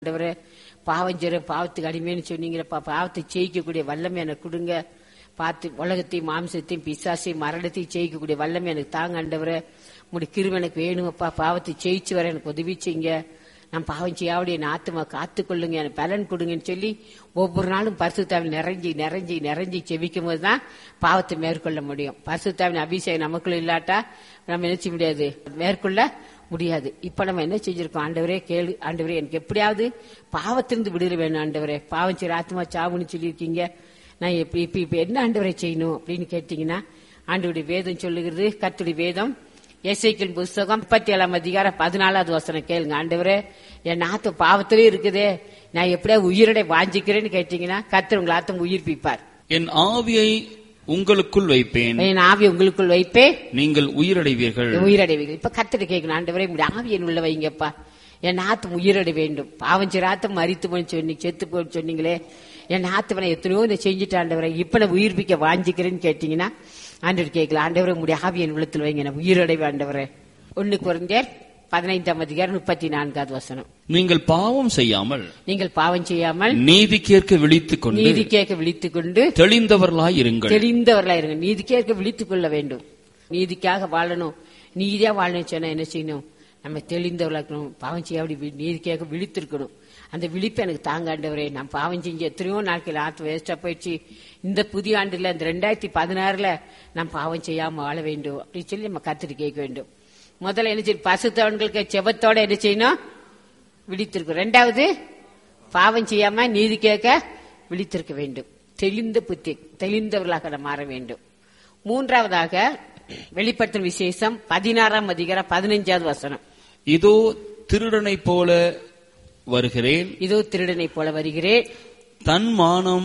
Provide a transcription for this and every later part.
ஆண்டவரே பாவம் செய்ற பாவத்துக்கு அடிமைன்னு சொன்னீங்களப்பா பாவத்தை ஜெயிக்கக்கூடிய வல்லமை எனக்கு கொடுங்க பார்த்து உலகத்தையும் மாம்சத்தையும் பிசாசையும் மரணத்தையும் ஜெயிக்கக்கூடிய வல்லமை எனக்கு தாங்க ஆண்டவரே உங்களுடைய கிருபை எனக்கு வேணுமப்பா பாவத்தை ஜெயிச்சு வர எனக்கு உதவி செய்யுங்க நான் பாவம் செய்யாவுடைய என் ஆத்துமா காத்துக்கொள்ளுங்க எனக்கு பலன் கொடுங்கன்னு சொல்லி ஒவ்வொரு நாளும் பரிசுத்தாவில் நிறைஞ்சி நிறைஞ்சி நிறைஞ்சி செவிக்கும் போது தான் பாவத்தை மேற்கொள்ள முடியும் பரிசுத்தாவின் அபிஷேகம் நமக்குள்ள இல்லாட்டா நம்ம என்ன செய்ய முடியாது மேற்கொள்ள முடியாது இப்ப நம்ம என்ன செஞ்சிருக்கோம் ஆண்டவரே கேளு ஆண்டவரே எனக்கு எப்படியாவது பாவத்திலிருந்து விடுதலை வேணும் ஆண்டவரே பாவம் செய்ய ஆத்மா சாவுன்னு சொல்லியிருக்கீங்க நான் இப்ப இப்ப இப்ப என்ன ஆண்டவரை செய்யணும் அப்படின்னு கேட்டீங்கன்னா ஆண்டவருடைய வேதம் சொல்லுகிறது கத்துடைய வேதம் எஸ்ஐக்கின் புஸ்தகம் முப்பத்தி ஏழாம் அதிகாரம் பதினாலாவது வசனம் கேளுங்க ஆண்டவரே என் ஆத்து பாவத்திலே இருக்குதே நான் எப்படியா உயிரடை வாஞ்சிக்கிறேன்னு கேட்டீங்கன்னா கத்தர் உங்கள் ஆத்தம் உயிர்ப்பிப்பார் என் ஆவியை உங்களுக்குள் வைப்பேன் என் ஆவி உங்களுக்குள் வைப்பே நீங்கள் உயிரடைவீர்கள் உயிரடைவீர்கள் இப்ப கத்திட்டு கேட்கணும் ஆண்டவரே உங்களுடைய ஆவி என் உள்ள வைங்கப்பா என் ஆத்தம் உயிரடை வேண்டும் பாவம் சிராத்தம் மறித்து போய் சொன்னி செத்து போய் சொன்னீங்களே என் ஆத்தவனை எத்தனையோ இந்த செஞ்சுட்டு ஆண்டவரை இப்ப நான் உயிர்ப்பிக்க வாஞ்சிக்கிறேன்னு கேட்டீங்கன்னா ஆண்டவர் கேட்கல ஆண்டவரை உங்களுடைய ஆவி என் உள்ளத்தில் வைங்க நான் உயிரடைவு ஆண்டவரே ஒண்ணு குறைந்தேர் பதினைந்தாம் அதிகாரம் முப்பத்தி நான்காவது வசனம் நீங்கள் பாவம் செய்யாமல் நீங்கள் பாவம் செய்யாமல் நீதி கேட்க விழித்துக் கொண்டு நீதி கேட்க விழித்துக் கொண்டு தெளிந்தவர்களாய் இருங்கள் தெளிந்தவர்களா இருங்க நீதி கேட்க விழித்துக் கொள்ள வேண்டும் நீதிக்காக வாழணும் நீதியா வாழணும் சொன்னா என்ன செய்யணும் நம்ம தெளிந்தவர்களா இருக்கணும் பாவம் செய்ய அப்படி வி- நீதி கேட்க விழித்திருக்கணும் அந்த விழிப்பு எனக்கு தாங்காண்டவரே நான் பாவம் செஞ்சு எத்தனையோ நாட்கள் ஆத்து வேஸ்டா போயிடுச்சு இந்த புதிய ஆண்டுல இந்த ரெண்டாயிரத்தி பதினாறுல நான் பாவம் செய்யாம வாழ வேண்டும் அப்படின்னு சொல்லி நம்ம கத்துட்டு கேட்க வேண்டும் முதல்ல என்ன செய்யணும் பசுத்தவன்களுக்கு செபத்தோட என்ன செய்யணும் விழித்திருக்கும் ரெண்டாவது பாவம் செய்யாம நீதி கேட்க விழித்திருக்க வேண்டும் தெளிந்த புத்தி தெளிந்தவர்களாக நாம் மாற வேண்டும் மூன்றாவதாக வெளிப்படுத்தும் விசேஷம் பதினாறாம் அதிகாரம் பதினைஞ்சாவது வசனம் இதோ திருடனைப் போல வருகிறேன் இதோ திருடனை போல வருகிறேன் தன் மானம்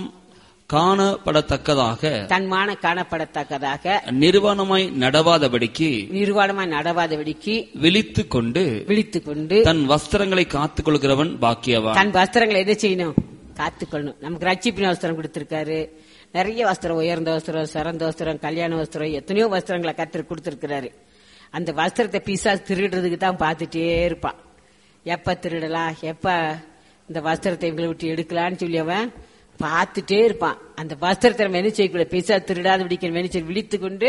காணப்படத்தக்கதாக தன்மான காணப்படத்தக்கதாக நிர்வாணமாய் நடவாதபடிக்கு நிர்வாணமாய் நடவாதபடிக்கு விழித்துக் கொண்டு விழித்துக் கொண்டு தன் வஸ்திரங்களை காத்துக் கொள்கிறவன் பாக்கியவான் தன் வஸ்திரங்களை எதை செய்யணும் காத்துக்கொள்ளணும் நமக்கு ரட்சிப்பின் வஸ்திரம் கொடுத்திருக்காரு நிறைய வஸ்திரம் உயர்ந்த வஸ்திரம் சிறந்த வஸ்திரம் கல்யாண வஸ்திரம் எத்தனையோ வஸ்திரங்களை கத்திர கொடுத்திருக்கிறாரு அந்த வஸ்திரத்தை பீசா திருடுறதுக்கு தான் பார்த்துட்டே இருப்பான் எப்ப திருடலாம் எப்ப இந்த வஸ்திரத்தை இவங்களை விட்டு எடுக்கலாம்னு சொல்லி அவன் பார்த்துட்டே இருப்பான் அந்த வஸ்திரத்தை நம்ம என்ன செய்யக்கூடாது பீசா திருடாத பிடிக்கணும் என்ன செய்ய விழித்து கொண்டு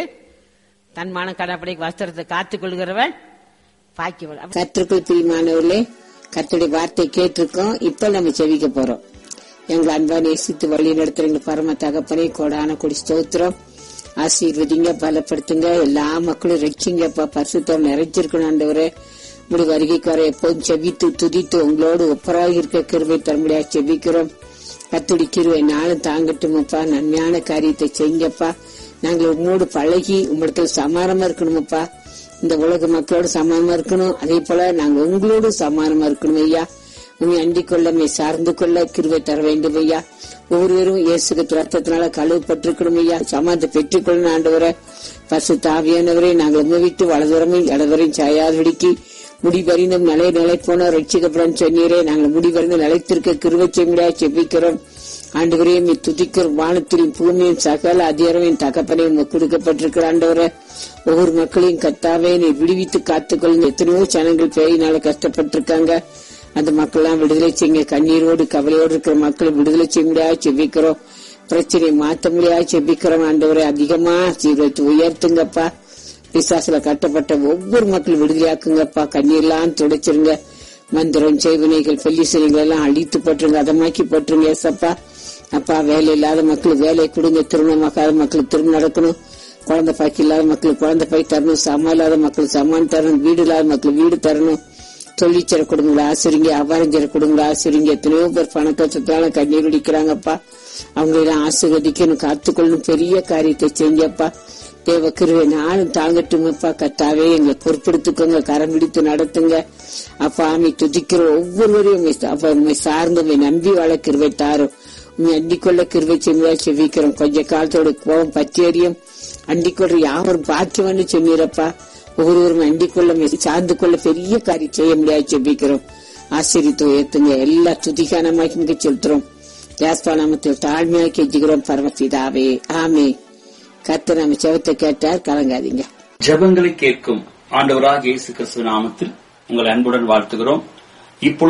தன் மான கடப்படை வஸ்திரத்தை காத்துக் கொள்கிறவன் பாக்கியவன் கத்திற்குள் பிரியமானவர்களே கர்த்தருடைய வார்த்தை கேட்டிருக்கோம் இப்ப நம்ம செவிக்க போறோம் எங்களை அன்பா நேசித்து வழி நடத்துற எங்க பரம தகப்பனே கோடான கொடி ஸ்தோத்திரம் ஆசீர்வதிங்க பலப்படுத்துங்க எல்லா மக்களும் ரட்சிங்கப்பா பரிசுத்தம் நிறைஞ்சிருக்கணும் ஆண்டவரே முடி வருகைக்கு வர எப்போதும் செவித்து துதித்து உங்களோடு ஒப்பராக இருக்க கிருபை தரமுடியா செவிக்கிறோம் கத்துடி கிருவை நாளும் தாங்கட்டுமப்பா நன்மையான காரியத்தை செய்யுங்கப்பா நாங்கள் உங்களோடு பழகி உங்களிடத்துல சமானமா இருக்கணுமப்பா இந்த உலக மக்களோடு சமானமா இருக்கணும் அதே போல நாங்க உங்களோடு சமானமா இருக்கணும் ஐயா உண்மை அண்டிக் கொள்ள உம்மை சார்ந்து கொள்ள கிருவை தர வேண்டும் ஐயா ஒவ்வொருவரும் இயேசுக்கு ரத்தத்தினால கழுவப்பட்டிருக்கணும் ஐயா சமாதத்தை பெற்றுக்கொள்ளணும் ஆண்டவரை பசு தாவியானவரை நாங்கள் உங்க விட்டு வலதுரமும் இடதுவரையும் சாயாதபடிக்கு முடிவறிந்தும் நிலை நிலை போன ரட்சிக்கப்படும் சொன்னீரே நாங்கள் முடிவறிந்து நிலைத்திருக்க கிருவை செய்ய செபிக்கிறோம் ஆண்டவரையும் துதிக்கிறோம் வானத்திலும் பூமியும் சகல அதிகாரமையும் தகப்பனையும் உமக்கு கொடுக்கப்பட்டிருக்கிற ஆண்டவரை ஒவ்வொரு மக்களையும் கத்தாவே நீ விடுவித்து காத்துக்கொள்ளுங்க எத்தனையோ ஜனங்கள் பேயினால கஷ்டப்பட்டிருக்காங்க அந்த மக்கள்லாம் விடுதலை செய்யுங்க கண்ணீரோடு கவலையோடு இருக்கிற மக்களை விடுதலை செய்ய முடியாது செபிக்கிறோம் பிரச்சனையை மாத்த முடியாது செபிக்கிறோம் ஆண்டவரை அதிகமா சீர்வத்து உயர்த்துங்கப்பா பிசாசுல கட்டப்பட்ட ஒவ்வொரு மக்களும் விடுதலையாக்குங்கப்பா கண்ணீர்லாம் துடைச்சிருங்க மந்திரம் செய்வினைகள் பெல்லிசனைகள் எல்லாம் அழித்து போட்டுருங்க அதமாக்கி போட்டுருங்க ஏசப்பா அப்பா வேலை இல்லாத மக்களுக்கு வேலை கொடுங்க திருமணமாக்காத மக்களுக்கு திருமணம் நடக்கணும் குழந்தை பாக்கி இல்லாத மக்களுக்கு குழந்தை பாய் தரணும் சமா இல்லாத மக்களுக்கு சமான் தரணும் வீடு இல்லாத மக்களுக்கு வீடு தரணும் தொழிற்சர குடும்பங்களை ஆசிரிங்க அவாரஞ்சர குடும்பங்களை ஆசிரிங்க எத்தனையோ பேர் பண கஷ்டத்தால கண்ணீர் குடிக்கிறாங்கப்பா அவங்களெல்லாம் ஆசிர்வதிக்கணும் காத்துக்கொள்ளணும் பெரிய காரியத்தை செஞ்சப்பா தேவ கிருவை நானும் தாங்கட்டுமப்பா கத்தாவே எங்களை பொறுப்படுத்திக்கோங்க கரம் பிடித்து நடத்துங்க அப்பா ஆமை துதிக்கிற ஒவ்வொருவரையும் உம்மை சா- அப்பா உண்மை சார்ந்து உம்மை நம்பி வாழ கிருவை தாரும் உண்மை அண்டிக்கொள்ள கிருவை செஞ்சா செவிக்கிறோம் கொஞ்ச காலத்தோட கோபம் பச்சேரியம் அண்டிக்கொள்ள யாவரும் பாக்கியம்னு சொன்னீரப்பா ஒவ்வொருவரும் அண்டிக்கொள்ள உம்மை சார்ந்து கொள்ள பெரிய காரியம் செய்ய முடியாது செபிக்கிறோம் ஆசிரித்து உயர்த்துங்க எல்லா துதிகானமாக்கி செலுத்துறோம் யாஸ்பா நாமத்தில் தாழ்மையாக கெஞ்சுகிறோம் பரமபிதாவே ஆமே கர்த்தர் நம்ம செவத்தை கேட்டார் கலங்காதீங்க ஜெபங்களை கேட்கும் ஆண்டவராக இயேசு கிறிஸ்துவ நாமத்தில் உங்களை அன்புடன் வாழ்த்துகிறோம் இப்பொழுதும்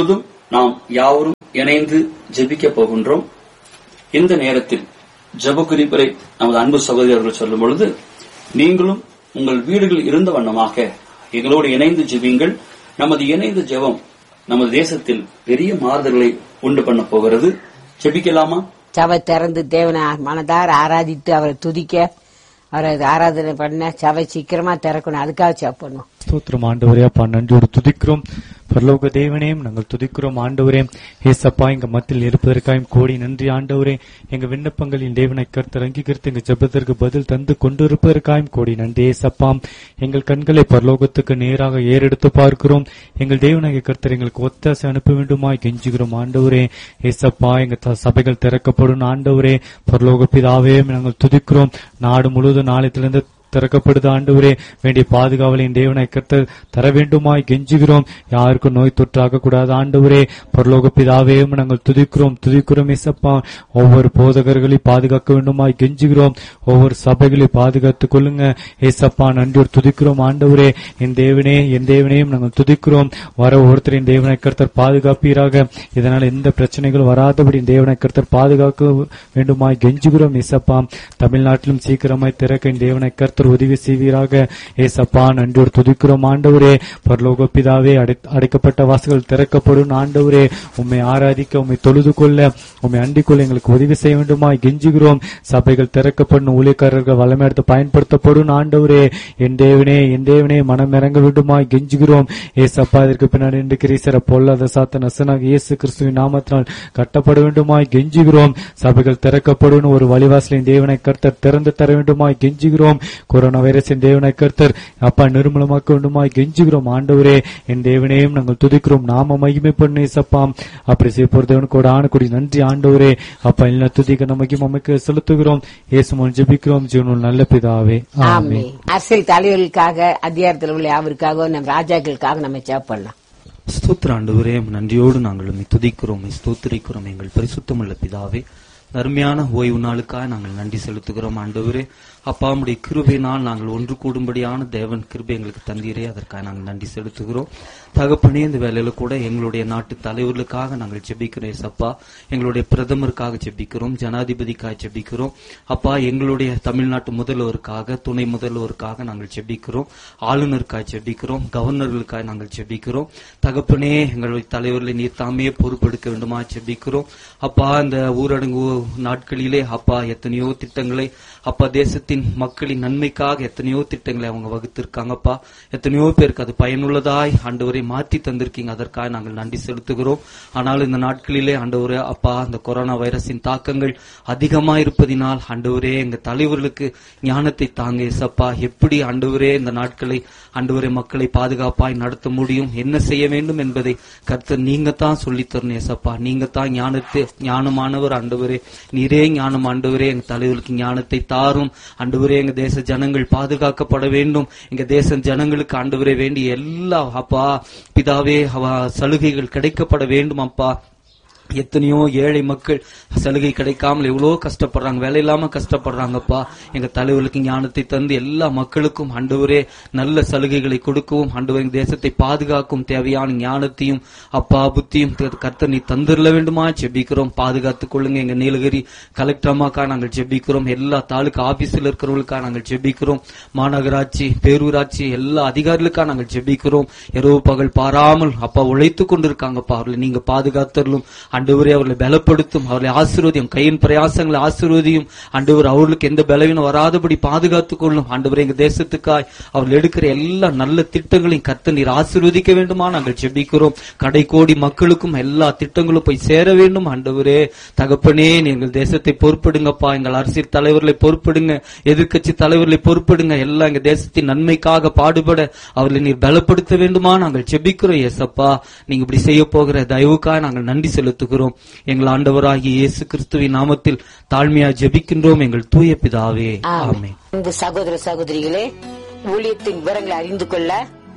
நாம் யாவரும் இணைந்து ஜெபிக்க போகின்றோம் இந்த நேரத்தில் ஜெப குறிப்பரை நமது அன்பு சகோதரர்கள் சொல்லும் பொழுது நீங்களும் உங்கள் வீடுகளில் இருந்த வண்ணமாக எங்களோடு இணைந்து ஜெபியுங்கள் நமது இணைந்த ஜெபம் நமது தேசத்தில் பெரிய மாறுதல்களை உண்டு பண்ண போகிறது ஜெபிக்கலாமா சபை திறந்து தேவனை மனதார ஆராதித்து அவரை துதிக்க அவரை ஆராதனை பண்ண சபை சீக்கிரமா திறக்கணும் அதுக்காக ஜெபம் பண்ணுவோம் ஸ்தோத்திரம் ஆண்டவரே அப்பா நன்றியோடு துதிக்கிறோம் பரலோக தேவனையும் நாங்கள் துதிக்கிறோம் ஆண்டவரே ஏசப்பா எங்க மத்தியில் இருப்பதற்காயும் கோடி நன்றி ஆண்டவரே எங்க விண்ணப்பங்களின் தேவனை கர்த்தர் அங்கீகரித்து எங்க ஜெபத்திற்கு பதில் தந்து கொண்டிருப்பதற்காயும் கோடி நன்றி ஏசப்பா எங்கள் கண்களை பரலோகத்துக்கு நேராக ஏறெடுத்து பார்க்கிறோம் எங்கள் தேவனாகிய கர்த்தர் எங்களுக்கு ஒத்தாசை அனுப்ப வேண்டுமாய் கெஞ்சுகிறோம் ஆண்டவரே ஏசப்பா எங்க த- சபைகள் திறக்கப்படும் ஆண்டவரே பரலோக பிதாவே நாங்கள் துதிக்கிறோம் நாடு முழுவதும் நாளையத்திலிருந்து திறக்கப்படுது ஆண்டவரே வேண்டிய பாதுகாவலின் தேவனை கர்த்தர் தர வேண்டுமாய் கெஞ்சுகிறோம் யாருக்கும் நோய் தொற்றாக கூடாது ஆண்டவரே பரலோக பிதாவே உம்மை நாங்கள் துதிக்கிறோம் துதிக்கிறோம் இசப்பா ஒவ்வொரு போதகர்களை பாதுகாக்க வேண்டுமாய் கெஞ்சுகிறோம் ஒவ்வொரு சபைகளை பாதுகாத்துக் கொள்ளுங்க ஏசப்பா நன்றியோடு துதிக்கிறோம் ஆண்டவரே என் தேவனே என் தேவனையும் நாங்கள் துதிக்கிறோம் வர ஒவ்வொருத்தரின் தேவனை கர்த்தர் பாதுகாப்பீராக இதனால் எந்த பிரச்சனைகளும் வராதபடி தேவனை கர்த்தர் பாதுகாக்க வேண்டுமாய் கெஞ்சுகிறோம் இசப்பா தமிழ்நாட்டிலும் சீக்கிரமாய் திறக்க என் தேவனை கர்த்தர் உதவி செய்வீராக ஏசப்பா நன்றோர் துதிக்கிறோம் ஆண்டவரே பரலோக பிதாவே அடை- அடைக்கப்பட்ட வாசல்கள் திறக்கப்படும் ஆண்டவரே உம்மை ஆராதிக்க உம்மை தொழுது கொள்ள உம்மை அண்டிக் கொள்ள எங்களுக்கு உதவி செய்ய வேண்டுமாய் கெஞ்சுகிறோம் சபைகள் திறக்கப்படும் ஊழியக்காரர்கள் வல்லமை எடுத்து பயன்படுத்தப்படும் ஆண்டவரே என் தேவனே என் தேவனே மனம் இறங்க வேண்டுமாய் கெஞ்சுகிறோம் ஏசப்பா இதற்கு பின்னாடி நின்று கிரீசர பொல்லாத சாத்த நசனாக இயேசு கிறிஸ்துவின் நாமத்தினால் கட்டப்பட வேண்டுமாய் கெஞ்சுகிறோம் சபைகள் திறக்கப்படும் ஒரு வழிவாசலின் தேவனை கர்த்தர் திறந்து தர வேண்டுமாய் கெஞ்சுகிறோம் கொரோனா வைரஸின் தேவனை கர்த்தர் அப்பா நிர்மூலமாக்க வேண்டுமாய் கெஞ்சுகிறோம் ஆண்டவரே என் தேவனையும் நாங்கள் துதிக்கிறோம் நாம மகிமை பண்ணு ஏசப்பா அப்படி செய்ய போற தேவனுக்கு ஆணக்குடி நன்றி ஆண்டவரே அப்பா எல்லா துதிக்க நமக்கு அமைக்க செலுத்துகிறோம் இயேசுமன் ஜெபிக்கிறோம் ஜீவனுள் நல்ல பிதாவே ஆமே ஆமென் அரசியல் தலைவர்களுக்காக அதிகாரத்தில் உள்ள யாவருக்காக நம்ம ராஜாக்களுக்காக நம்ம ஜெபம் பண்ணலாம் ஸ்தோத்திர ஆண்டவரே நன்றியோடு நாங்கள் உம்மை துதிக்கிறோம் உம்மை ஸ்தோத்திரிக்கிறோம் எங்கள் பரிசுத்தமுள்ள பிதாவே அருமையான ஓய்வு நாளுக்காக நாங்கள் நன்றி செலுத்துகிறோம் ஆண்டவரே அப்பா உம்முடைய கிருபையினால் நாங்கள் ஒன்று கூடும்படியான தேவன் கிருபை எங்களுக்கு தந்தீரே அதற்காக நாங்கள் நன்றி செலுத்துகிறோம் தகப்பனே இந்த வேலையில கூட எங்களுடைய நாட்டு தலைவர்களுக்காக நாங்கள் ஜெபிக்கிறோம் ஏசப்பா எங்களுடைய பிரதமருக்காக ஜெபிக்கிறோம் ஜனாதிபதிக்காக ஜெபிக்கிறோம் அப்பா எங்களுடைய தமிழ்நாட்டு முதல்வருக்காக துணை முதல்வருக்காக நாங்கள் ஜெபிக்கிறோம் ஆளுநருக்காக ஜெபிக்கிறோம் கவர்னர்களுக்காக நாங்கள் ஜெபிக்கிறோம் தகப்பனே எங்களுடைய தலைவர்களை நீர் தாமே பொறுப்பெடுக்க வேண்டுமா ஜெபிக்கிறோம் அப்பா இந்த ஊரடங்கு நாட்களிலே அப்பா எத்தனையோ திட்டங்களை அப்பா தேசத்தின் மக்களின் நன்மைக்காக எத்தனையோ திட்டங்களை அவங்க வகுத்திருக்காங்கப்பா எத்தனையோ பேருக்கு அது பயனுள்ளதாய் ஆண்டவரை மாற்றி தந்திருக்கீங்க அதற்காக நாங்கள் நன்றி செலுத்துகிறோம் ஆனால் இந்த நாட்களிலே ஆண்டவரே அப்பா அந்த கொரோனா வைரஸின் தாக்கங்கள் அதிகமா இருப்பதினால் ஆண்டவரே எங்க தலைவர்களுக்கு ஞானத்தை தாங்க இசப்பா எப்படி ஆண்டவரே இந்த நாட்களை ஆண்டவரே மக்களை பாதுகாப்பாய் நடத்த முடியும் என்ன செய்ய வேண்டும் என்பதை கர்த்தர் நீங்க தான் சொல்லித் தரணும் ஏசப்பா நீங்க தான் ஞானத்தை ஞானமானவர் ஆண்டவரே நீரே ஞானம் ஆண்டவரே எங்க தலைவர்களுக்கு ஞானத்தை தாரும் ஆண்டவரே எங்க தேச ஜனங்கள் பாதுகாக்கப்பட வேண்டும் எங்க தேச ஜனங்களுக்கு ஆண்டவரே வேண்டிய எல்லா அப்பா பிதாவே அவ சலுகைகள் கிடைக்கப்பட வேண்டும் அப்பா எத்தனையோ ஏழை மக்கள் சலுகை கிடைக்காமல் எவ்வளோ கஷ்டப்படுறாங்க வேலை இல்லாம கஷ்டப்படுறாங்கப்பா எங்க தலைவர்களுக்கு ஞானத்தை தந்து எல்லா மக்களுக்கும் ஆண்டவரே நல்ல சலுகைகளை கொடுக்கவும் ஆண்டவர் எங்க தேசத்தை பாதுகாக்கும் தேவையான ஞானத்தையும் அப்பா புத்தியும் க- கர்த்தர் நீ தந்துள்ள வேண்டுமா ஜெபிக்கிறோம் பாதுகாத்துக் கொள்ளுங்க எங்க நீலகிரி கலெக்டர் அம்மாக்கா நாங்கள் ஜெபிக்கிறோம் எல்லா தாலுகா ஆபீஸில் இருக்கிறவங்களுக்கா நாங்கள் ஜெபிக்கிறோம் மாநகராட்சி பேரூராட்சி எல்லா அதிகாரிகளுக்கா நாங்கள் ஜெபிக்கிறோம் இரவு பகல் பாராமல் அப்பா உழைத்து கொண்டிருக்காங்கப்பா அவர்களை நீங்க பாதுகாத்தரலும் அண்டவரே அவர்களை பலப்படுத்தும் அவர்களை ஆசீர்வதியும் கையின் பிரயாசங்களை ஆசீர்வதியும் அண்டவர் அவர்களுக்கு எந்த பலவீனம் வராதபடி பாதுகாத்துக் கொள்ளும் ஆண்டவரே எங்க தேசத்துக்காய் அவர்கள் எடுக்கிற எல்லா நல்ல திட்டங்களையும் கத்த நீர் ஆசீர்வதிக்க வேண்டுமா நாங்கள் ஜெபிக்கிறோம் கடை கோடி மக்களுக்கும் எல்லா திட்டங்களும் போய் சேர வேண்டும் ஆண்டவரே தகப்பனே நீங்கள் தேசத்தை பொறுப்படுங்கப்பா எங்கள் அரசியல் தலைவர்களை பொறுப்படுங்க எதிர்க்கட்சி தலைவர்களை பொறுப்படுங்க எல்லாம் எங்க தேசத்தின் நன்மைக்காக பாடுபட அவர்களை நீர் பலப்படுத்த வேண்டுமா நாங்கள் ஜெபிக்கிறோம் ஏசப்பா நீங்க இப்படி செய்ய போகிற தயவுக்காக நாங்கள் நன்றி செலுத்துகிறோம் எங்கள் ஆண்டவராகிய இயேசு கிறிஸ்துவின் நாமத்தில் தாழ்மையா ஜெபிக்கின்றோம் எங்கள் தூய பிதாவே ஆமென் அன்பு சகோதர சகோதரிகளே ஊழியத்தின் விவரங்களை அறிந்து கொள்ள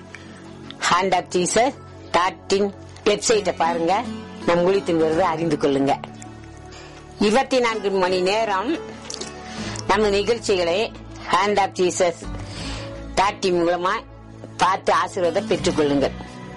ஹேண்ட் ஆப் ஜீசஸ் டாட்டின் வெப்சைட்டை பாருங்க நம் ஊழியத்தின் விவரத்தை அறிந்து கொள்ளுங்க இருபத்தி நான்கு மணி நேரம் நம்ம நிகழ்ச்சிகளை ஹேண்ட் ஆப் ஜீசஸ் டாட்டி மூலமா பார்த்து ஆசீர்வாதம் பெற்றுக் கொள்ளுங்கள்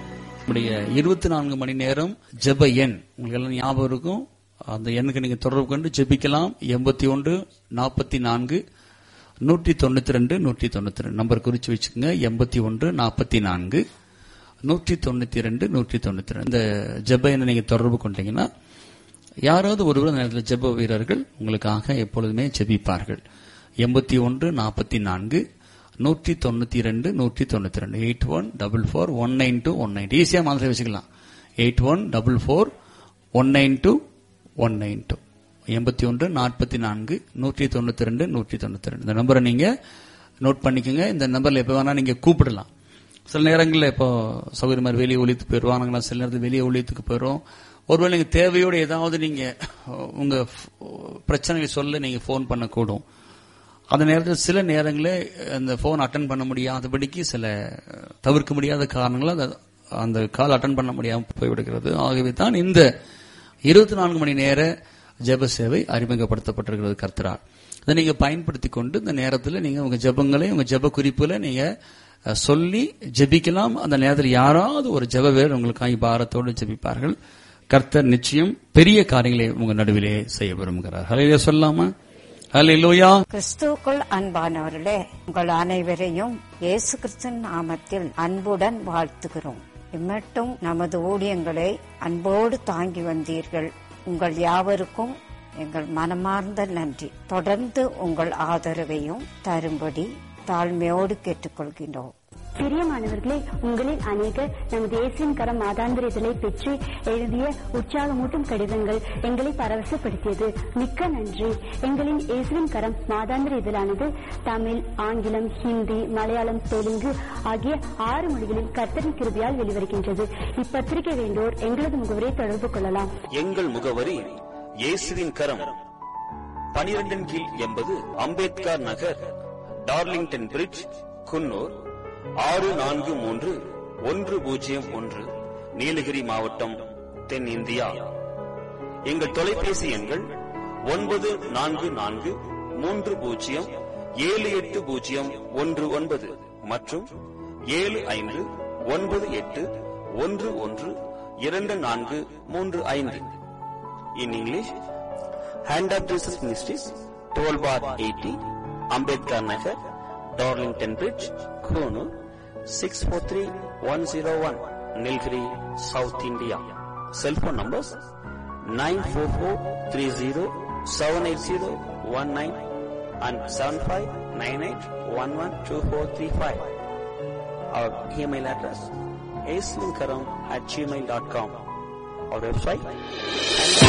நம்முடைய இருபத்தி நான்கு மணி நேரம் ஜெப எண் உங்களுக்கு எல்லாம் ஞாபகம் இருக்கும் அந்த எண்ணுக்கு நீங்க தொடர்பு கொண்டு ஜெபிக்கலாம் எண்பத்தி ஒன்று நாற்பத்தி நான்கு நூற்றி தொண்ணூத்தி ரெண்டு நூற்றி தொண்ணூத்தி ரெண்டு நம்பர் குறிச்சு வச்சுக்கோங்க எண்பத்தி ஒன்று நாற்பத்தி நான்கு நூற்றி தொண்ணூத்தி ரெண்டு நூற்றி தொண்ணூத்தி ரெண்டு இந்த ஜெப எண்ணை நீங்க தொடர்பு கொண்டீங்கன்னா யாராவது ஒருவர் அந்த நேரத்தில் ஜெப வீரர்கள் உங்களுக்காக எப்பொழுதுமே ஜெபிப்பார்கள் எண்பத்தி ஒன்று நாற்பத்தி நான்கு நூற்றி தொண்ணூத்தி ரெண்டு நூற்றி தொண்ணூத்தி ரெண்டு eight one double four one nine two one nine ஈஸியா மாதிரி வச்சுக்கலாம் eight one double four one nine two one nine two எண்பத்தி ஒன்று நாற்பத்தி நான்கு நூற்றி தொண்ணூத்தி ரெண்டு நூற்றி தொண்ணூத்தி ரெண்டு இந்த நம்பரை நீங்க நோட் பண்ணிக்கோங்க இந்த நம்பர்ல எப்ப வேணா நீங்க கூப்பிடலாம் சில நேரங்களில் இப்போ சௌகரியமா வெளியே ஒழித்து போயிடுவாங்க சில நேரத்தில் வெளியே ஒழித்துக்கு போயிடும் ஒருவேளை நீங்க தேவையோடு ஏதாவது நீங்க உங்க பிரச்சனையை சொல்ல நீங்க ஃபோன் பண்ணக்கூடும் அந்த நேரத்தில் சில நேரங்களில் அந்த ஃபோன் அட்டன் பண்ண முடியாதபடிக்கு சில தவிர்க்க முடியாத காரணங்களால் அந்த- அந்த கால் அட்டன் பண்ண முடியாமல் போய்விடுகிறது ஆகவே தான் இந்த இருபத்தி நான்கு மணி நேர ஜெப சேவை அறிமுகப்படுத்தப்பட்டிருக்கிறது கர்த்தரால் இதை நீங்க பயன்படுத்தி கொண்டு இந்த நேரத்தில் நீங்க உங்க ஜெபங்களை உங்க ஜெப குறிப்புல நீங்க அஹ், சொல்லி ஜெபிக்கலாம் அந்த நேரத்தில் யாராவது ஒரு ஜெப வேறு உங்களுக்காக பாரத்தோடு ஜெபிப்பார்கள் கர்த்தர் நிச்சயம் பெரிய காரியங்களை உங்க நடுவிலே செய்ய விரும்புகிறார் ஹலையில சொல்லாமா ஹலையிலோயா கிறிஸ்துவுக்குள் அன்பானவர்களே உங்கள் அனைவரையும் இயேசு கிறிஸ்துவின் நாமத்தில் அன்புடன் வாழ்த்துகிறோம் இம்மட்டும் நமது ஊழியங்களை அன்போடு தாங்கி வந்தீர்கள் உங்கள் யாவருக்கும் எங்கள் மனமார்ந்த நன்றி தொடர்ந்து உங்கள் ஆதரவையும் தரும்படி தாழ்மையோடு கேட்டுக்கொள்கின்றோம் பிரியமானவர்களே உங்களில் அநேகர் நமது இயேசுவின் கரம் மாதாந்திர இதழை பெற்று எழுதிய உற்சாகமூட்டும் கடிதங்கள் எங்களை பரவசப்படுத்தியது மிக்க நன்றி எங்களின் இயேசுவின் கரம் மாதாந்திர இதழானது தமிழ் ஆங்கிலம் ஹிந்தி மலையாளம் தெலுங்கு ஆகிய ஆறு மொழிகளில் கர்த்தரின் கிருபியால் வெளிவருகின்றது இப்பத்திரிகை வேண்டோர் எங்களது முகவரை தொடர்பு கொள்ளலாம் எங்கள் முகவரி இயேசுவின் கரம் பனிரெண்டின் கீழ் எண்பது அம்பேத்கர் நகர் டார்லிங்டன் பிரிட்ஜ் குன்னூர் ஆறு நான்கு மூன்று ஒன்று பூஜ்ஜியம் ஒன்று நீலகிரி மாவட்டம் தென் இந்தியா எங்கள் தொலைபேசி எண்கள் ஒன்பது நான்கு நான்கு மூன்று பூஜ்ஜியம் ஏழு எட்டு பூஜ்ஜியம் ஒன்று ஒன்பது மற்றும் ஏழு ஐந்து ஒன்பது எட்டு ஒன்று ஒன்று இரண்டு நான்கு மூன்று ஐந்து in English Hand of Jesus Ministries, 12 bar 80, Ambedkar Nagar, Darlington Bridge, Kunu, 643101, Nilgiri, South India. Cell phone numbers 94430-780-19 and 7598112435. Our email address asminkaram at gmail.com. Our website